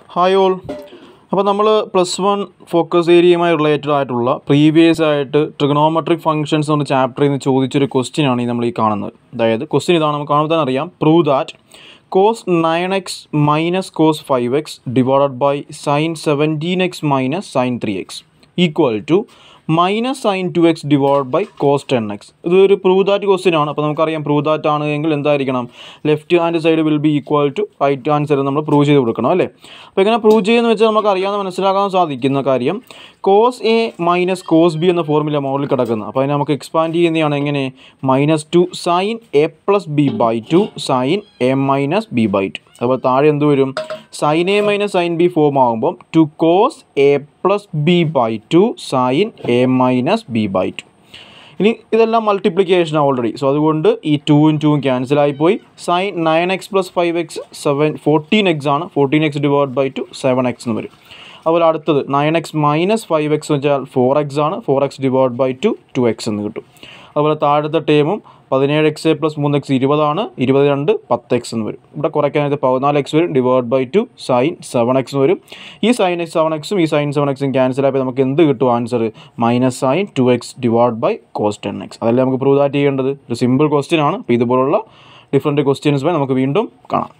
hi all അപ്പോൾ നമ്മൾ plus one focus ഏരിയയുമായി റിലേറ്റഡ് ആയിട്ടുള്ള പ്രീവിയസ് ആയിട്ട് ട്രിഗണോമെട്രിക് ഫംഗ്ഷൻസ് എന്ന ചാപ്റ്ററിൽ നിന്ന് ചോദിച്ചൊരു ക്വസ്റ്റ്യൻ ആണ് ഈ നമ്മൾ ഈ കാണുന്നത് അതായത് ക്വസ്റ്റ്യൻ ഇതാണ് നമുക്ക് കാണുമ്പോൾ തന്നെ അറിയാം prove that cos nine x minus cos five x divided by sine seventeen x minus sine three x equal to minus sine two x divide by cos ten x ഇതൊരു പ്രൂവ് ദാറ്റ് ക്വസ്റ്റ്യൻ ആണ് അപ്പോൾ നമുക്കറിയാം prove that ആണ് എങ്കിൽ എന്തായിരിക്കണം left hand side will be equal to right hand side നമ്മൾ prove ചെയ്ത് കൊടുക്കണം അല്ലേ അപ്പോൾ എങ്ങനെ പ്രൂവ് ചെയ്യുമെന്ന് വെച്ചാൽ നമുക്ക് അറിയാവുന്ന മനസ്സിലാക്കാൻ സാധിക്കുന്ന കാര്യം cos A minus cos B എന്ന ഫോർമുല മുകളിൽ കിടക്കുന്നത് അപ്പോൾ അതിനെ നമുക്ക് എക്സ്പാൻഡ് ചെയ്യുന്നതാണ് എങ്ങനെ minus two sine A plus B by two sine A minus B by two അപ്പോൾ താഴെ എന്ത് വരും sine A minus sine B form ആകുമ്പം two cos A plus B by two sine A minus B by two ഇനി ഇതെല്ലാം multiplication already so അതുകൊണ്ട് ഈ ടൂവും ടൂവും ക്യാൻസൽ ആയിപ്പോയി sine nine x plus five x seven fourteen x ആണ് fourteen x divide by two seven x എന്ന് വരും അതുപോലെ അടുത്തത് nine x minus five x എന്ന് വെച്ചാൽ ഫോർ എക്സ് ആണ് four x divide by two two x എന്ന് കിട്ടും അതുപോലെ താഴത്തെ ടേമും പതിനേഴ് എക്സ് എ പ്ലസ് മൂന്ന് എക്സ് ഇരുപതാണ് ഇരുപത് രണ്ട് പത്ത് എക്സ് എന്ന് വരും ഇവിടെ കുറയ്ക്കാനായിട്ട് പതിനാല് എക്സ് വരും divide by two sine seven x വരും ഈ സൈൻ എക്സ് സെവൻ എക്സും ഈ സൈൻ സെവൻ എക്സും ക്യാൻസൽ ആയപ്പോൾ നമുക്ക് എന്ത് കിട്ടും answer minus sine two x divide by cos ten x അതല്ലേ നമുക്ക് പ്രൂവ് ദാറ്റ് ചെയ്യേണ്ടത് ഒരു സിമ്പിൾ ക്വസ്റ്റ്യൻ ആണ് അപ്പോൾ ഇതുപോലുള്ള ഡിഫറെൻറ്റ് ക്വസ്റ്റ്യൻസുമായി നമുക്ക് വീണ്ടും കാണാം